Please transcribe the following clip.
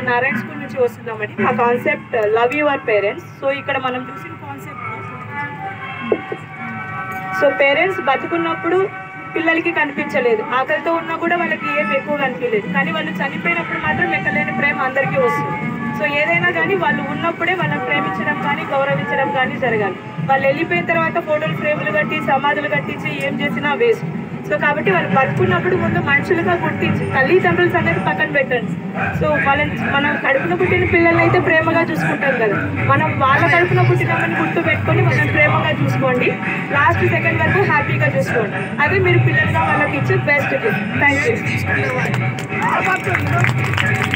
Narayana school నుంచి వస్తున్నామండి మా concept love your parents so ఇక్కడ మనం చూసిన కాన్సెప్ట్ సో పేరెంట్స్ బతుకున్నప్పుడు పిల్లలకి కనిపించలేదు ఆకలితో ఉన్నా కూడా వాళ్ళకి ఏం ఎక్కువ కనిపించలేదు కానీ వాళ్ళు చనిపోయినప్పుడు మాత్రం ఎక్కలేని ప్రేమ అందరికీ వస్తుంది సో ఏదైనా కానీ వాళ్ళు ఉన్నప్పుడే వాళ్ళని ప్రేమించడం కానీ గౌరవించడం కానీ జరగాలి వాళ్ళు వెళ్ళిపోయిన తర్వాత ఫోటోలు ఫ్రేములు కట్టి సమాధులు కట్టించి ఏం చేసినా వేస్ట్ సో కాబట్టి వాళ్ళు బతుకున్నప్పుడు ముందు మనుషులుగా గుర్తించి తల్లిదండ్రుల సంగతి పక్కన పెట్టండి సో వాళ్ళని మనం కడుపున పుట్టిన పిల్లల్ని అయితే ప్రేమగా చూసుకుంటాం కదా మనం వాళ్ళ కడుపున పుట్టినామని గుర్తు పెట్టుకొని వాళ్ళని ప్రేమగా చూసుకోండి లాస్ట్ సెకండ్ వరకు హ్యాపీగా చూసుకోండి అది మీరు పిల్లలుగా వాళ్ళకి ఇచ్చే బెస్ట్ థ్యాంక్ యూ